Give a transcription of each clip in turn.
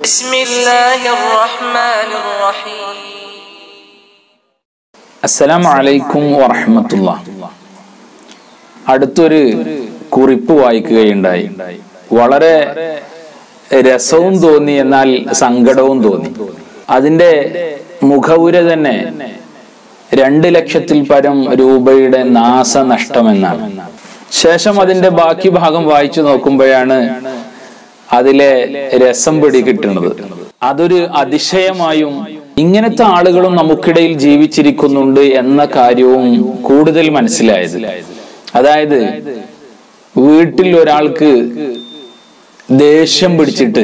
بسم الله الرحمن الرحيم അസ്സലാമു അലൈക്കും വറഹമത്തുള്ള അടുത്തൊരു കുറിപ്പ് വായിക്കുകയുണ്ടായി വളരെ രസവും തോന്നി എന്നാൽ സങ്കടവും തോന്നി അതിന്റെ മുഖവുര തന്നെ രണ്ട് ലക്ഷത്തിൽ പരം രൂപയുടെ നാശനഷ്ടമെന്നാണ് ശേഷം അതിന്റെ ബാക്കി ഭാഗം വായിച്ചു നോക്കുമ്പോഴാണ് അതിലെ രസം പിടി കിട്ടുന്നത് അതൊരു അതിശയമായും ഇങ്ങനത്തെ ആളുകളും നമുക്കിടയിൽ ജീവിച്ചിരിക്കുന്നുണ്ട് എന്ന കാര്യവും കൂടുതൽ മനസ്സിലായത് അതായത് വീട്ടിൽ ഒരാൾക്ക് ദേഷ്യം പിടിച്ചിട്ട്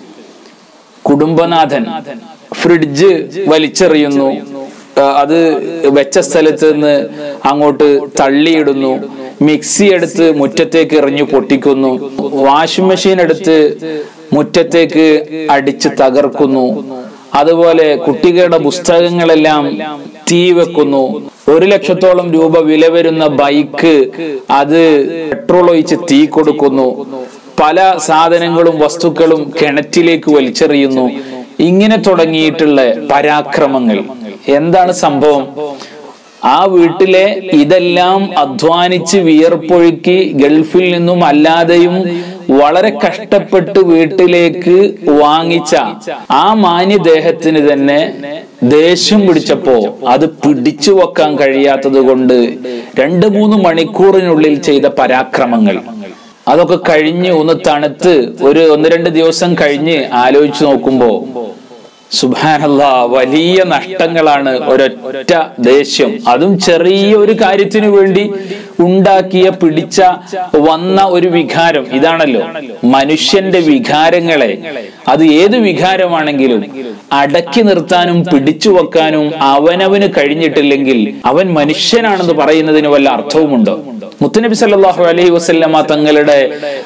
കുടുംബനാഥൻ ഫ്രിഡ്ജ് വലിച്ചെറിയുന്നു ആ, അത് വെച്ച സ്ഥലത്ത് നിന്ന് അങ്ങോട്ട് തള്ളിയിടുന്നു മിക്സി എടുത്ത് മുറ്റത്തേക്ക് എറിഞ്ഞു പൊട്ടിക്കുന്നു വാഷിംഗ് മെഷീൻ എടുത്ത് മുറ്റത്തേക്ക് അടിച്ച് തകർക്കുന്നു അതുപോലെ കുട്ടികളുടെ പുസ്തകങ്ങളെല്ലാം തീ വെക്കുന്നു ഒരു ലക്ഷത്തോളം രൂപ വില വരുന്ന ബൈക്ക് അത് പെട്രോൾ ഒഴിച്ച് തീ കൊടുക്കുന്നു പല സാധനങ്ങളും വസ്തുക്കളും കിണറ്റിലേക്ക് വലിച്ചെറിയുന്നു ഇങ്ങനെ തുടങ്ങിയിട്ടുള്ള പരാക്രമങ്ങൾ എന്താണ് സംഭവം ആ വീട്ടിലെ ഇതെല്ലാം അധ്വാനിച്ച് വിയർപ്പൊഴുക്കി ഗൾഫിൽ നിന്നും അല്ലാതെയും വളരെ കഷ്ടപ്പെട്ട് വീട്ടിലേക്ക് വാങ്ങിച്ച ആ മാന്യദേഹത്തിന് തന്നെ ദേഷ്യം പിടിച്ചപ്പോ അത് പിടിച്ചു വെക്കാൻ കഴിയാത്തത് കൊണ്ട് രണ്ട് മൂന്ന് മണിക്കൂറിനുള്ളിൽ ചെയ്ത പരാക്രമങ്ങൾ അതൊക്കെ കഴിഞ്ഞ് ഒന്ന് തണുത്ത് ഒരു ഒന്ന് രണ്ട് ദിവസം കഴിഞ്ഞ് ആലോചിച്ചു നോക്കുമ്പോ സുബാനല്ല വലിയ നഷ്ടങ്ങളാണ് ഒരൊറ്റ ദേഷ്യം അതും ചെറിയ ഒരു കാര്യത്തിനു വേണ്ടി ഉണ്ടാക്കിയ പിടിച്ച വന്ന ഒരു വികാരം ഇതാണല്ലോ മനുഷ്യന്റെ വികാരങ്ങളെ അത് ഏത് വികാരമാണെങ്കിലും അടക്കി നിർത്താനും പിടിച്ചു വെക്കാനും അവനവന് കഴിഞ്ഞിട്ടില്ലെങ്കിൽ അവൻ മനുഷ്യനാണെന്ന് പറയുന്നതിന് വല്ല അർത്ഥവുമുണ്ടോ മുത്തനബി സല്ലല്ലാഹു അലൈഹി വസല്ലമ തങ്ങളുടെ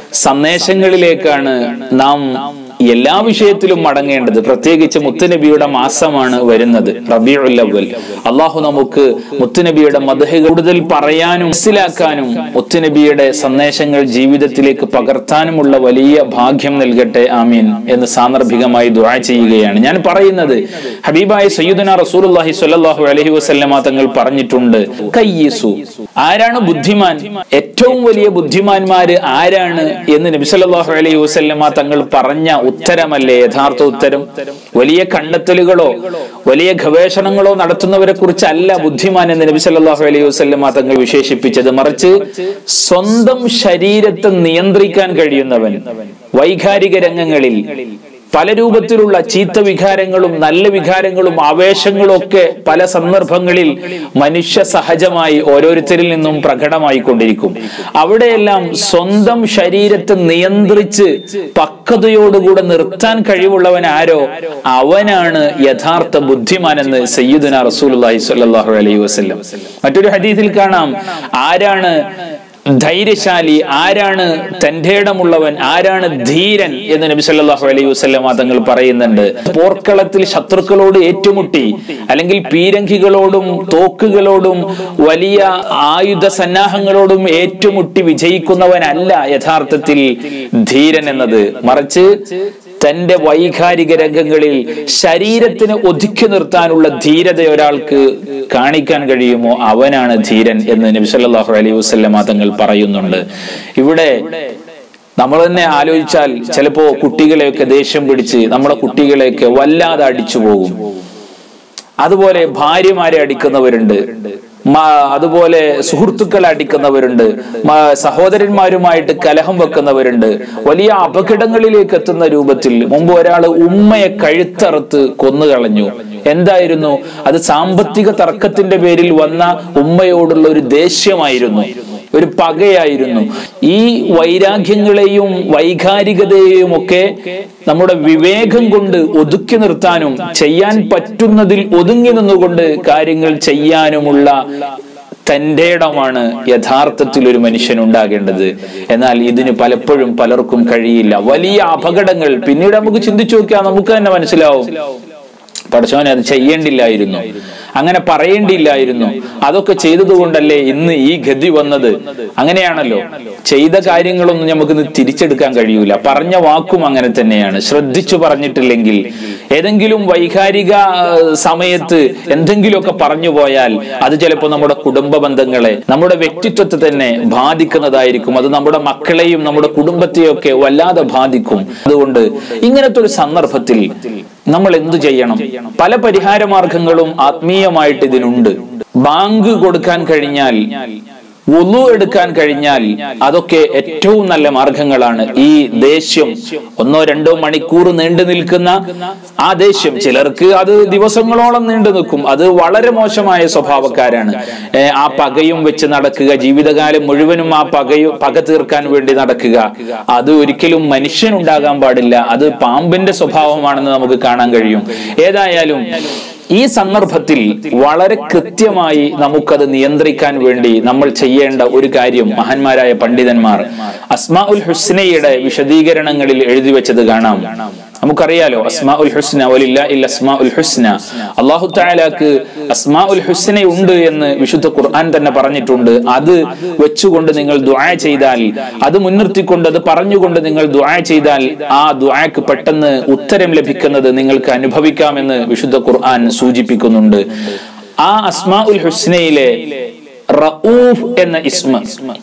സന്ദേശങ്ങളിലേക്കാണ് നാം എല്ലാ വിഷയത്തിലും മടങ്ങേണ്ടത് പ്രത്യേകിച്ച് മുത്തുനബിയുടെ മാസമാണ് വരുന്നത് റബിയുൽ അവൽ അള്ളാഹു നമുക്ക് മുത്തുനബിയുടെ മദഹ് കൂടുതൽ പറയാനും മനസ്സിലാക്കാനും മുത്തുനബിയുടെ സന്ദേശങ്ങൾ ജീവിതത്തിലേക്ക് പകർത്താനുമുള്ള വലിയ ഭാഗ്യം നൽകട്ടെ ആമീൻ എന്ന് സാന്ദർഭികമായി ദുആ ചെയ്യുകയാണ് ഞാൻ പറയുന്നത് ഹബീബായ സയ്യിദുന റസൂലുള്ളാഹി സ്വല്ലല്ലാഹു അലൈഹി വസല്ലമ തങ്ങൾ പറഞ്ഞിട്ടുണ്ട് കയ്യിസു ആരാണ് ബുദ്ധിമാൻ ഏറ്റവും വലിയ ബുദ്ധിമാന്മാര് ആരാണ് എന്ന് നബി സല്ലല്ലാഹു അലൈഹി വസല്ലമ തങ്ങൾ പറഞ്ഞ ഉത്തരമല്ലേ യഥാർത്ഥ ഉത്തരം വലിയ കണ്ടെത്തലുകളോ വലിയ ഗവേഷണങ്ങളോ നടത്തുന്നവരെ കുറിച്ചല്ല ബുദ്ധിമാൻ എന്ന് നബി സല്ലല്ലാഹു അലൈഹി വസല്ലമ തങ്ങൾ വിശേഷിപ്പിച്ചത് മറിച്ച് സ്വന്തം ശരീരത്തെ നിയന്ത്രിക്കാൻ കഴിയുന്നവൻ വൈകാരിക രംഗങ്ങളിൽ പല രൂപത്തിലുള്ള ചീത്ത വികാരങ്ങളും നല്ല വികാരങ്ങളും ആവേശങ്ങളും ഒക്കെ പല സന്ദർഭങ്ങളിൽ മനുഷ്യ സഹജമായി ഓരോരുത്തരിൽ നിന്നും പ്രകടമായി കൊണ്ടിരിക്കും അവിടെയെല്ലാം സ്വന്തം ശരീരത്തെ നിയന്ത്രിച്ച് പക്വതയോടുകൂടെ നിർത്താൻ കഴിവുള്ളവൻ ആരോ അവനാണ് യഥാർത്ഥ ബുദ്ധിമാനെന്ന് സയ്യിദുന റസൂലുള്ളാഹി സ്വല്ലല്ലാഹു അലൈഹി വസല്ലം മറ്റൊരു ഹദീസിൽ കാണാം ആരാണ് ധൈര്യശാലി ആരാണ് തന്റെ ഇടമുള്ളവൻ ആരാണ് ധീരൻ എന്ന് നബി സല്ലല്ലാഹു അലൈഹി വസല്ലമ തങ്ങൾ പറയുന്നുണ്ട് പോർക്കളത്തിൽ ശത്രുക്കളോട് ഏറ്റുമുട്ടി അല്ലെങ്കിൽ പീരങ്കികളോടും തോക്കുകളോടും വലിയ ആയുധ സന്നാഹങ്ങളോടും ഏറ്റുമുട്ടി വിജയിക്കുന്നവനല്ല യഥാർത്ഥത്തിൽ ധീരൻ എന്നത് മറിച്ച് തന്റെ വൈകാരിക രംഗങ്ങളിൽ ശരീരത്തിന് ഒതുക്കി നിർത്താനുള്ള ധീരത ഒരാൾക്ക് കാണിക്കാൻ കഴിയുമോ അവനാണ് ധീരൻ എന്ന് നബി സല്ലല്ലാഹു അലൈഹി വസല്ലമ തങ്ങൾ പറയുന്നുണ്ട് ഇവിടെ നമ്മൾ തന്നെ ആലോചിച്ചാൽ ചിലപ്പോ കുട്ടികളെയൊക്കെ ദേഷ്യം പിടിച്ച് നമ്മുടെ കുട്ടികളെയൊക്കെ വല്ലാതെ അടിച്ചു പോകും അതുപോലെ ഭാര്യമാരെ അടിക്കുന്നവരുണ്ട് മ- അതുപോലെ സുഹൃത്തുക്കളെ അടിക്കുന്നവരുണ്ട് മ- സഹോദരന്മാരുമായിട്ട് കലഹം വെക്കുന്നവരുണ്ട് വലിയ അപകടങ്ങളിലേക്ക് എത്തുന്ന രൂപത്തിൽ മുമ്പ് ഒരാൾ ഉമ്മയെ കഴുത്തറുത്ത് കൊന്നുകളഞ്ഞു എന്തായിരുന്നു അത് സാമ്പത്തിക തർക്കത്തിന്റെ പേരിൽ വന്ന ഉമ്മയോടുള്ള ഒരു ദേഷ്യമായിരുന്നു ഒരു പകയായിരുന്നു ഈ വൈരാഗ്യങ്ങളെയും വൈകാരികതയെയും ഒക്കെ നമ്മുടെ വിവേകം കൊണ്ട് ഒതുക്കി നിർത്താനും ചെയ്യാൻ പറ്റുന്നതിൽ ഒതുങ്ങി നിന്നുകൊണ്ട് കാര്യങ്ങൾ ചെയ്യാനുമുള്ള തന്റെ ഇടമാണ് യഥാർത്ഥത്തിൽ ഒരു മനുഷ്യൻ ഉണ്ടാകേണ്ടത് എന്നാൽ ഇതിന് പലപ്പോഴും പലർക്കും കഴിയില്ല വലിയ അപകടങ്ങൾ പിന്നീട് നമുക്ക് ചിന്തിച്ചു നോക്കിയാൽ നമുക്ക് തന്നെ മനസ്സിലാവും പഠിച്ചവനെ അത് ചെയ്യേണ്ടില്ലായിരുന്നു അങ്ങനെ പറയേണ്ടിയില്ലായിരുന്നു അതൊക്കെ ചെയ്തതുകൊണ്ടല്ലേ ഇന്ന് ഈ ഗതി വന്നത് അങ്ങനെയാണല്ലോ ചെയ്ത കാര്യങ്ങളൊന്നും നമുക്കിന്ന് തിരിച്ചെടുക്കാൻ കഴിയൂല പറഞ്ഞ വാക്കും അങ്ങനെ തന്നെയാണ് ശ്രദ്ധിച്ചു പറഞ്ഞിട്ടില്ലെങ്കിൽ ഏതെങ്കിലും വൈകാരിക ആ, സമയത്ത് എന്തെങ്കിലുമൊക്കെ പറഞ്ഞു പോയാൽ അത് ചിലപ്പോൾ നമ്മുടെ കുടുംബ ബന്ധങ്ങളെ നമ്മുടെ വ്യക്തിത്വത്തെ തന്നെ ബാധിക്കുന്നതായിരിക്കും അത് നമ്മുടെ മക്കളെയും നമ്മുടെ കുടുംബത്തെയും ഒക്കെ വല്ലാതെ ബാധിക്കും അതുകൊണ്ട് ഇങ്ങനത്തെ ഒരു സന്ദർഭത്തിൽ നമ്മൾ എന്തു ചെയ്യണം പല പരിഹാര മാർഗങ്ങളും ആത്മീയമായിട്ട് ഇതിനുണ്ട് ബാങ്ക് കൊടുക്കാൻ കഴിഞ്ഞാൽ ഉളു എടുക്കാൻ കഴിഞ്ഞാൽ അതൊക്കെ ഏറ്റവും നല്ല മാർഗങ്ങളാണ് ഈ ദേഷ്യം ഒന്നോ രണ്ടോ മണിക്കൂർ നീണ്ടു നിൽക്കുന്ന ആ ദേഷ്യം ചിലർക്ക് അത് ദിവസങ്ങളോളം നീണ്ടു നിൽക്കും അത് വളരെ മോശമായ സ്വഭാവക്കാരാണ് ഏ, ആ പകയും വെച്ച് നടക്കുക ജീവിതകാലം മുഴുവനും ആ പകയും പക തീർക്കാൻ വേണ്ടി നടക്കുക അത് ഒരിക്കലും മനുഷ്യനുണ്ടാകാൻ പാടില്ല അത് പാമ്പിന്റെ സ്വഭാവമാണെന്ന് നമുക്ക് കാണാൻ കഴിയും ഏതായാലും ഈ സന്ദർഭത്തിൽ വളരെ കൃത്യമായി നമുക്കത് നിയന്ത്രിക്കാൻ വേണ്ടി നമ്മൾ ചെയ്യേണ്ട ഒരു കാര്യം മഹാന്മാരായ പണ്ഡിതന്മാർ അസ്മാ ഉൽ ഹുസ്നയുടെ വിശദീകരണങ്ങളിൽ എഴുതി വെച്ചത് കാണാം നമുക്കറിയാലോ അസ്മാ ഉൽ ഹുസ്ന വലില്ലാഹിൽ അസ്മാ ഉൽ ഹുസ്ന അള്ളാഹു താലാക്ക് അസ്മാ ഉൽ ഹുസ്ന ഉണ്ട് എന്ന് വിശുദ്ധ ഖുർആൻ തന്നെ പറഞ്ഞിട്ടുണ്ട് അത് വെച്ചുകൊണ്ട് നിങ്ങൾ ദുആ ചെയ്താൽ അത് മുൻനിർത്തിക്കൊണ്ട് അത് പറഞ്ഞുകൊണ്ട് നിങ്ങൾ ദുആ ചെയ്താൽ ആ ദുആക്ക് പെട്ടെന്ന് ഉത്തരം ലഭിക്കുന്നത് നിങ്ങൾക്ക് അനുഭവിക്കാമെന്ന് വിശുദ്ധ ഖുർആൻ സൂചിപ്പിക്കുന്നുണ്ട് ആ അസ്മാ ഉൽ ഹുസ്നയിലെ റഊഫ് എന്ന ഇസ്മ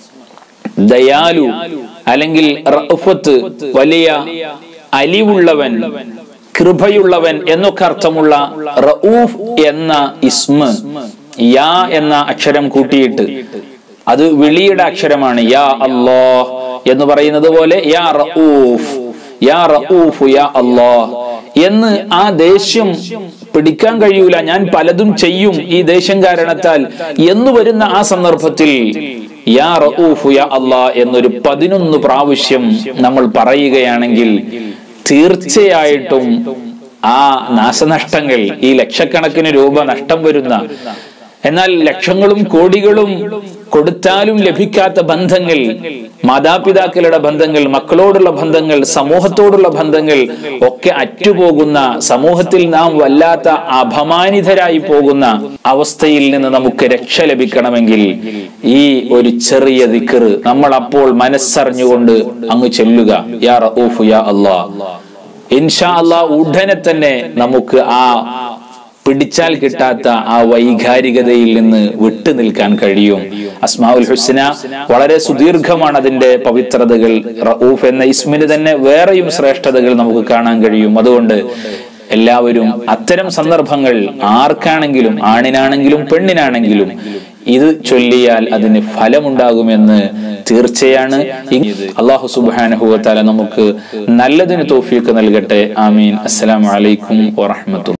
ദയാലു അല്ലെങ്കിൽ റഅഫത്ത് വലിയ അലിവുള്ളവൻ കൃപയുള്ളവൻ എന്നൊക്കെ അർത്ഥമുള്ള റഊഫ് എന്ന ഇസ്മ യാ എന്ന അക്ഷരം കൂട്ടിയിട്ട് അത് വിളിയുടെ അക്ഷരമാണ് യാ അല്ലാഹ് എന്ന് പറയുന്നത് പോലെ യാ റഊഫ് യാ റഊഫ് യാ അല്ലാഹ് എന്ന് ആ ദേഷ്യം പിടിക്കാൻ കഴിയൂല ഞാൻ പലതും ചെയ്യും ഈ ദേഷ്യം കാരണത്താൽ എന്ന് വരുന്ന ആ സന്ദർഭത്തിൽ യാ റഊഫ് യാ അല്ലാ എന്നൊരു പതിനൊന്ന് പ്രാവശ്യം നമ്മൾ പറയുകയാണെങ്കിൽ തീർച്ചയായിട്ടും ആ നാശനഷ്ടങ്ങൾ ഈ ലക്ഷക്കണക്കിന് രൂപ നഷ്ടം വരുന്ന എന്നാൽ ലക്ഷങ്ങളും കോടികളും കൊടുത്താലും ലഭിക്കാത്ത ബന്ധങ്ങൾ മാതാപിതാക്കളുടെ ബന്ധങ്ങൾ മക്കളോടുള്ള ബന്ധങ്ങൾ സമൂഹത്തോടുള്ള ബന്ധങ്ങൾ ഒക്കെ അറ്റുപോകുന്ന സമൂഹത്തിൽ നാം വല്ലാത്ത അപമാനിതരായി പോകുന്ന അവസ്ഥയിൽ നിന്ന് നമുക്ക് രക്ഷ ലഭിക്കണമെങ്കിൽ ഈ ഒരു ചെറിയ ദിക്കർ നമ്മൾ അപ്പോൾ മനസ്സറിഞ്ഞുകൊണ്ട് അങ്ങ് ചെല്ലുക യാ റഊഫ് യാ അല്ലാ ഇൻഷാ അല്ലാ ഉടനെ തന്നെ നമുക്ക് ആ പിടിച്ചാൽ കിട്ടാത്ത ആ വൈകാരികതയിൽ നിന്ന് വിട്ടു നിൽക്കാൻ കഴിയും അസ്മാഉൽ ഹുസ്ന വളരെ സുദീർഘമാണ് അതിന്റെ പവിത്രതകൾ റഊഫ് എന്ന ഇസ്മിന് തന്നെ വേറെയും ശ്രേഷ്ഠതകൾ നമുക്ക് കാണാൻ കഴിയും അതുകൊണ്ട് എല്ലാവരും അത്തരം സന്ദർഭങ്ങൾ ആർക്കാണെങ്കിലും ആണിനാണെങ്കിലും പെണ്ണിനാണെങ്കിലും ഇത് ചൊല്ലിയാൽ അതിന് ഫലമുണ്ടാകുമെന്ന് തീർച്ചയാണ് അള്ളാഹു സുബാനഹുവത്താല നമുക്ക് നല്ലതിന് തോഫീക്ക് നൽകട്ടെ ആമീൻ അസ്സലാമലൈക്കും വറഹമത്തുള്ള